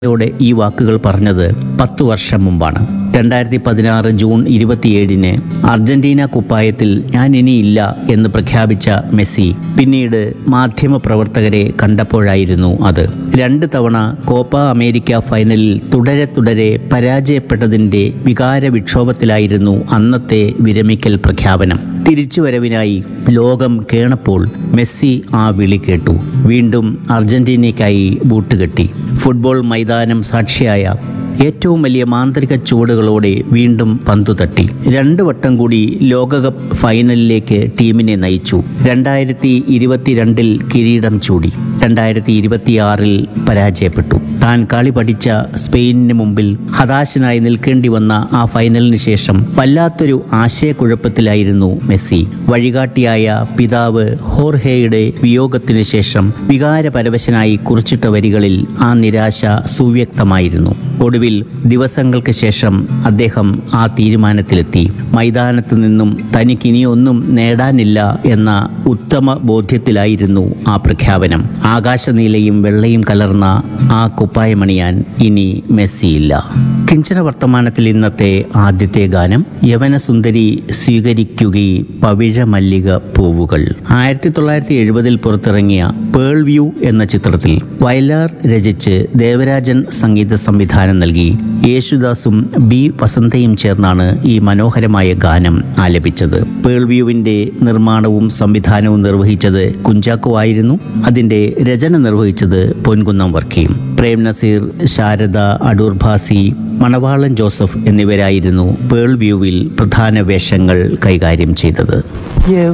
യോടെ ഈ വാക്കുകൾ പറഞ്ഞത് പത്തു വർഷം മുമ്പാണ് രണ്ടായിരത്തി പതിനാറ് ജൂൺ ഇരുപത്തിയേഴിന് അർജന്റീന കുപ്പായത്തിൽ ഞാൻ ഇനിയില്ല എന്ന് പ്രഖ്യാപിച്ച മെസ്സി പിന്നീട് മാധ്യമപ്രവർത്തകരെ കണ്ടപ്പോഴായിരുന്നു അത് രണ്ട് തവണ കോപ്പ അമേരിക്ക ഫൈനലിൽ തുടരെ തുടരെ പരാജയപ്പെട്ടതിൻ്റെ വികാര വിക്ഷോഭത്തിലായിരുന്നു അന്നത്തെ വിരമിക്കൽ പ്രഖ്യാപനം തിരിച്ചുവരവിനായി ലോകം കേണപ്പോൾ മെസ്സി ആ വിളി കേട്ടു വീണ്ടും അർജന്റീനയ്ക്കായി ബൂട്ടുകെട്ടി ഫുട്ബോൾ മൈതാനം സാക്ഷിയായ ഏറ്റവും വലിയ മാന്ത്രിക ചുവടുകളോടെ വീണ്ടും പന്തു തട്ടി രണ്ടു വട്ടം കൂടി ലോകകപ്പ് ഫൈനലിലേക്ക് ടീമിനെ നയിച്ചു രണ്ടായിരത്തി ഇരുപത്തിരണ്ടിൽ കിരീടം ചൂടി രണ്ടായിരത്തി ഇരുപത്തിയാറിൽ പരാജയപ്പെട്ടു താൻ കളി പഠിച്ച സ്പെയിനിന് മുമ്പിൽ ഹതാശനായി നിൽക്കേണ്ടി വന്ന ആ ഫൈനലിന് ശേഷം വല്ലാത്തൊരു ആശയക്കുഴപ്പത്തിലായിരുന്നു മെസ്സി വഴികാട്ടിയായ പിതാവ് ഹോർഹെയുടെ വിയോഗത്തിന് ശേഷം വികാരപരവശനായി കുറിച്ചിട്ട വരികളിൽ ആ നിരാശ സുവ്യക്തമായിരുന്നു ഒടുവിൽ ദിവസങ്ങൾക്ക് ശേഷം അദ്ദേഹം ആ തീരുമാനത്തിലെത്തി മൈതാനത്ത് നിന്നും തനിക്കിനിയൊന്നും നേടാനില്ല എന്ന ഉത്തമ ബോധ്യത്തിലായിരുന്നു ആ പ്രഖ്യാപനം ആകാശനീലയും വെള്ളയും കലർന്ന ആ കുപ്പായമണിയാൻ ഇനി മെസ്സിയില്ല കിഞ്ചന വർത്തമാനത്തിൽ ഇന്നത്തെ ആദ്യത്തെ ഗാനം യവനസുന്ദരി സ്വീകരിക്കുകി പവിഴ മല്ലിക പൂവുകൾ ആയിരത്തി തൊള്ളായിരത്തി എഴുപതിൽ പുറത്തിറങ്ങിയ പേൾ വ്യൂ എന്ന ചിത്രത്തിൽ വയലാർ രചിച്ച് ദേവരാജൻ സംഗീത സംവിധാനം നൽകി യേശുദാസും ബി വസന്തയും ചേർന്നാണ് ഈ മനോഹരമായ ഗാനം ആലപിച്ചത് പേൾ വ്യൂവിന്റെ നിർമ്മാണവും സംവിധാനവും നിർവഹിച്ചത് കുഞ്ചാക്കോ ആയിരുന്നു അതിന്റെ രചന നിർവഹിച്ചത് പൊൻകുന്നം വർക്കിയും പ്രേം നസീർ ശാരദ അടൂർ ഭാസി മണവാളൻ ജോസഫ് എന്നിവരായിരുന്നു പേൾ വ്യൂവിൽ പ്രധാന വേഷങ്ങൾ കൈകാര്യം ചെയ്തത്